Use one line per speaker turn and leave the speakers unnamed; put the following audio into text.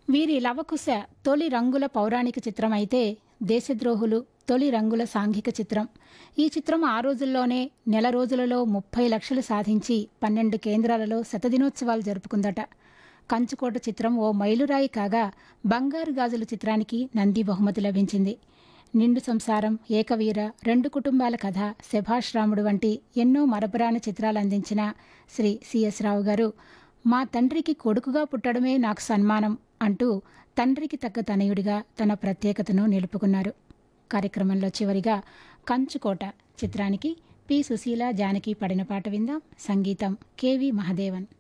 వీరి లవకుశ తొలి రంగుల పౌరాణిక చిత్రం అయితే దేశద్రోహులు తొలి రంగుల సాంఘిక చిత్రం ఈ చిత్రం ఆ రోజుల్లోనే నెల రోజులలో ముప్పై లక్షలు సాధించి పన్నెండు కేంద్రాలలో శతదినోత్సవాలు జరుపుకుందట కంచుకోట చిత్రం ఓ మైలురాయి కాగా బంగారు గాజుల చిత్రానికి నంది బహుమతి లభించింది నిండు సంసారం ఏకవీర రెండు కుటుంబాల కథ శభాష్ రాముడు వంటి ఎన్నో మరపురాని చిత్రాలు అందించిన శ్రీ సిఎస్ రావు గారు మా తండ్రికి కొడుకుగా పుట్టడమే నాకు సన్మానం అంటూ తండ్రికి తగ్గ తనయుడిగా తన ప్రత్యేకతను నిలుపుకున్నారు కార్యక్రమంలో చివరిగా కంచుకోట చిత్రానికి పి సుశీల జానకి పడిన పాట విందాం సంగీతం కెవి మహదేవన్